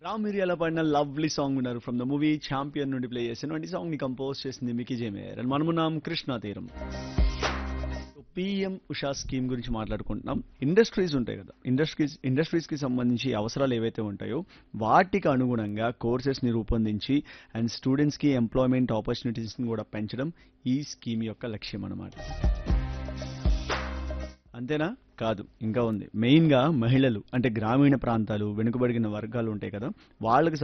రామ్ మిరియాల పాడిన lovely song ఉన్నారు from the movie Champion నుండి ప్లే చేసిన ఈ సాంగ్ ని కంపోజ్ చేసింది మికీ జేమేయర్ అండ్ మనమున్నాం కృష్ణా తీరం పిఎం ఉషా స్కీమ్ గురించి మాట్లాడుకుంటున్నాం ఇండస్ట్రీస్ ఉంటాయి కదా ఇండస్ట్రీస్ ఇండస్ట్రీస్ కి సంబంధించి అవసరాలు ఏవైతే ఉంటాయో వాటికి అనుగుణంగా కోర్సెస్ ని రూపొందించి అండ్ స్టూడెంట్స్ కి ఎంప్లాయ్మెంట్ ఆపర్చునిటీస్ ని కూడా పెంచడం ఈ స్కీమ్ యొక్క లక్ష్యం అన్నమాట అంతేనా కాదు ఇంకా ఉంది మెయిన్ గా మహిళలు అంటే గ్రామీణ ప్రాంతాలు వెనుకబడిన వర్గాలు ఉంటాయి కదా వాళ్ళకి